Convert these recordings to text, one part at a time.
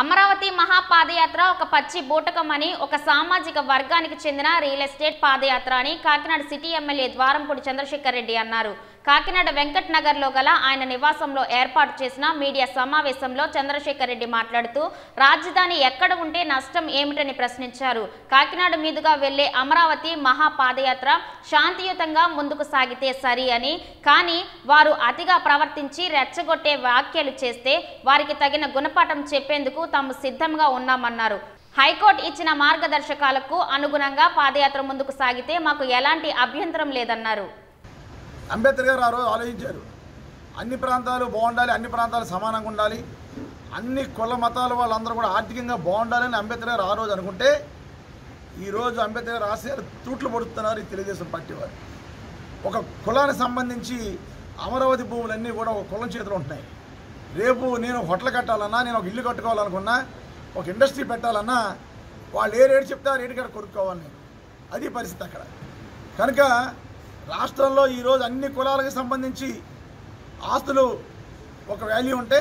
అమరావతి మహాపాదయాత్ర ఒక పచ్చి బూటకమని ఒక సామాజిక వర్గానికి చెందిన రియల్ ఎస్టేట్ పాదయాత్ర అని కాకినాడ సిటీ ఎమ్మెల్యే ద్వారంపూడి చంద్రశేఖర్ రెడ్డి అన్నారు కాకినాడ వెంకట్ నగర్ లో గల ఆయన నివాసంలో ఏర్పాటు చేసిన మీడియా సమావేశంలో చంద్రశేఖర్ రెడ్డి మాట్లాడుతూ రాజధాని ఎక్కడ ఉంటే నష్టం ఏమిటని ప్రశ్నించారు కాకినాడ మీదుగా వెళ్లే అమరావతి మహాపాదయాత్ర శాంతియుతంగా ముందుకు సాగితే సరి అని కానీ వారు అతిగా ప్రవర్తించి రెచ్చగొట్టే వ్యాఖ్యలు చేస్తే వారికి తగిన గుణపాఠం చెప్పేందుకు తాము సిద్ధంగా ఉన్నామన్నారు హైకోర్టు ఇచ్చిన మార్గదర్శకాలకు అనుగుణంగా పాదయాత్ర ముందుకు సాగితే మాకు ఎలాంటి అభ్యంతరం లేదన్నారు అంబేద్కర్ గారు ఆ రోజు ఆలోచించారు అన్ని ప్రాంతాలు బాగుండాలి అన్ని ప్రాంతాలు సమానంగా ఉండాలి అన్ని కుల మతాల వాళ్ళందరూ కూడా ఆర్థికంగా బాగుండాలని అంబేద్కర్ గారు ఆ రోజు అనుకుంటే ఈరోజు అంబేద్కర్ గారు ఆశయాలు తూట్లు పడుతున్నారు ఈ తెలుగుదేశం పార్టీ వారు ఒక కులానికి సంబంధించి అమరావతి భూములన్నీ కూడా ఒక కులం చేతిలో ఉంటున్నాయి రేపు నేను ఒక హోటల్ కట్టాలన్నా నేను ఒక ఇల్లు కట్టుకోవాలనుకున్నా ఒక ఇండస్ట్రీ పెట్టాలన్నా వాళ్ళు ఏ రేటు చెప్తే ఆ రేటు కాడ కొనుక్కోవాలి నేను అది పరిస్థితి అక్కడ కనుక రాష్ట్రంలో ఈరోజు అన్ని కులాలకు సంబంధించి ఆస్తులు ఒక వాల్యూ ఉంటే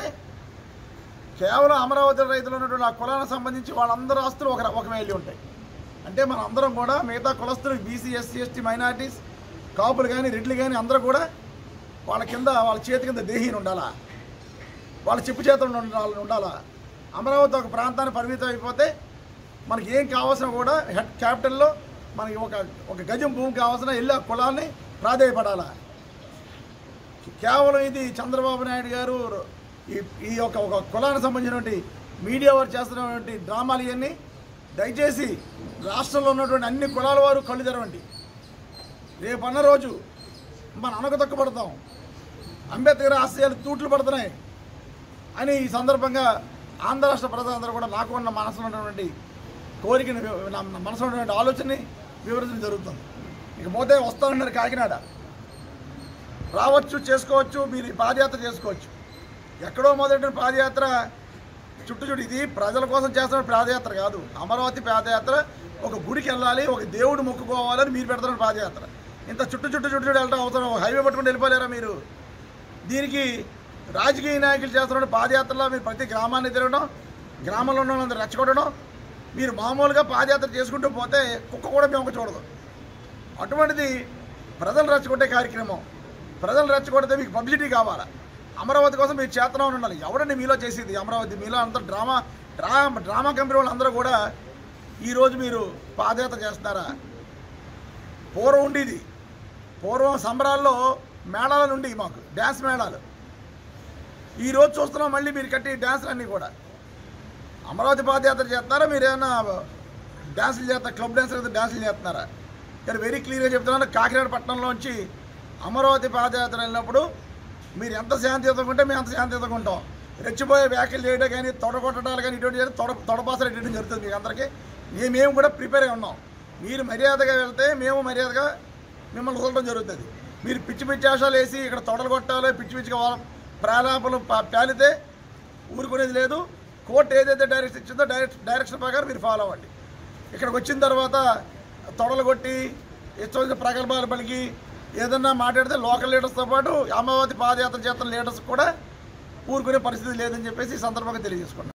కేవలం అమరావతి రైతులు ఉన్నటువంటి ఆ కులానికి సంబంధించి వాళ్ళందరూ ఆస్తులు ఒక ఒక వాల్యూ ఉంటాయి అంటే మన అందరం కూడా మిగతా కులస్తులు బీసీ ఎస్సీ ఎస్టీ మైనారిటీస్ కాపులు కానీ రెడ్లు కానీ అందరూ కూడా వాళ్ళ కింద వాళ్ళ చేతి కింద దేహీని ఉండాలా వాళ్ళ చెప్పు చేతులు ఉండాలి ఉండాలా అమరావతి ఒక ప్రాంతాన్ని పరిమితం అయిపోతే మనకి ఏం కావాల్సిన కూడా హెడ్ క్యాపిటల్లో మనకి ఒక ఒక గజం భూమి కావాల్సిన వెళ్ళి ఆ కులాన్ని ప్రాధాయపడాలా కేవలం ఇది చంద్రబాబు నాయుడు గారు ఈ ఈ యొక్క ఒక కులానికి సంబంధించినటువంటి మీడియా వారు చేస్తున్నటువంటి డ్రామాలు ఇవన్నీ దయచేసి రాష్ట్రంలో ఉన్నటువంటి అన్ని కులాల వారు కళ్ళు తెరవండి రేపు అన్న రోజు మన అనకదొక్కబడతాం అంబేద్కర్ ఆశయాలు తూట్లు పడుతున్నాయి అని ఈ సందర్భంగా ఆంధ్ర రాష్ట్ర ప్రజలందరూ కూడా నాకు ఉన్న మనసులో ఉన్నటువంటి కోరికని వివ- నా నా మనసులో ఉన్నటువంటి ఆలోచనని వివరించడం జరుగుతుంది ఇకపోతే వస్తానన్నారు కాకినాడ రావచ్చు చేసుకోవచ్చు మీరు ఈ పాదయాత్ర చేసుకోవచ్చు ఎక్కడో మొదలైన పాదయాత్ర చుట్టూ చుట్టూ ఇది ప్రజల కోసం చేస్తున్న పాదయాత్ర కాదు అమరావతి పాదయాత్ర ఒక గుడికి వెళ్ళాలి ఒక దేవుడు మొక్కుకోవాలని మీరు పెడుతున్న పాదయాత్ర ఇంత చుట్టూ చుట్టూ చుట్టూ చుట్టూ వెళ్ళడం అవసరం హైవే పట్టుకుని వెళ్ళిపోలేరా మీరు దీనికి రాజకీయ నాయకులు చేస్తున్న పాదయాత్రలో మీరు ప్రతి గ్రామాన్ని తిరగడం గ్రామంలో ఉన్న వాళ్ళందరూ రెచ్చగొట్టడం మీరు మామూలుగా పాదయాత్ర చేసుకుంటూ పోతే కుక్క కూడా మేము చూడదు అటువంటిది ప్రజలు రెచ్చగొట్టే కార్యక్రమం ప్రజలు రెచ్చగొడితే మీకు పబ్లిసిటీ కావాలా అమరావతి కోసం మీరు చేతనం ఉండాలి ఎవరండి మీలో చేసేది అమరావతి మీలో అంతా డ్రామా డ్రామా డ్రామా కంపెనీ వాళ్ళందరూ కూడా ఈరోజు మీరు పాదయాత్ర చేస్తున్నారా పూర్వం ఉండేది పూర్వం సంబరాల్లో మేళాలు ఉండేవి మాకు డ్యాన్స్ మేళాలు ఈరోజు చూస్తున్నాం మళ్ళీ మీరు కట్టి డ్యాన్సులు అన్నీ కూడా అమరావతి పాదయాత్ర చేస్తున్నారా మీరు ఏమన్నా డ్యాన్సులు చేస్తారా క్లబ్ డ్యాన్సులు అయితే డ్యాన్సులు చేస్తున్నారా ఇక్కడ వెరీ క్లియర్గా చెప్తున్నాను కాకినాడ పట్టణంలోంచి అమరావతి పాదయాత్ర వెళ్ళినప్పుడు మీరు ఎంత శాంతియుతంగా ఉంటే మేము అంత శాంతియుతంగా ఉంటాం రెచ్చిపోయే వ్యాఖ్యలు చేయడం కానీ తొడగొట్టడాలు కానీ ఇటువంటి చేయడం తొడ తొడపాసలు ఇటువంటి జరుగుతుంది మీకు అందరికీ మేము మేము కూడా ప్రిపేర్ అయి ఉన్నాం మీరు మర్యాదగా వెళ్తే మేము మర్యాదగా మిమ్మల్ని వదలడం జరుగుతుంది మీరు పిచ్చి పిచ్చి ఆశాలు వేసి ఇక్కడ తొడలు కొట్టాలి పిచ్చి పిచ్చిగా వాళ్ళ ప్రాలాపలు పా- పేలితే ఊరుకునేది లేదు కోర్టు ఏదైతే డైరెక్షన్ ఇచ్చిందో డైరెక్ట్ డైరెక్షన్ ప్రకారం మీరు ఫాలో అవ్వండి ఇక్కడికి వచ్చిన తర్వాత తొడలు కొట్టి ఇష్టం ప్రగల్భాలు పలికి ఏదన్నా మాట్లాడితే లోకల్ లీడర్స్తో పాటు అమరావతి పాదయాత్ర చేస్తున్న లీడర్స్ కూడా ఊరుకునే పరిస్థితి లేదని చెప్పేసి ఈ సందర్భంగా తెలియజేసుకున్నాను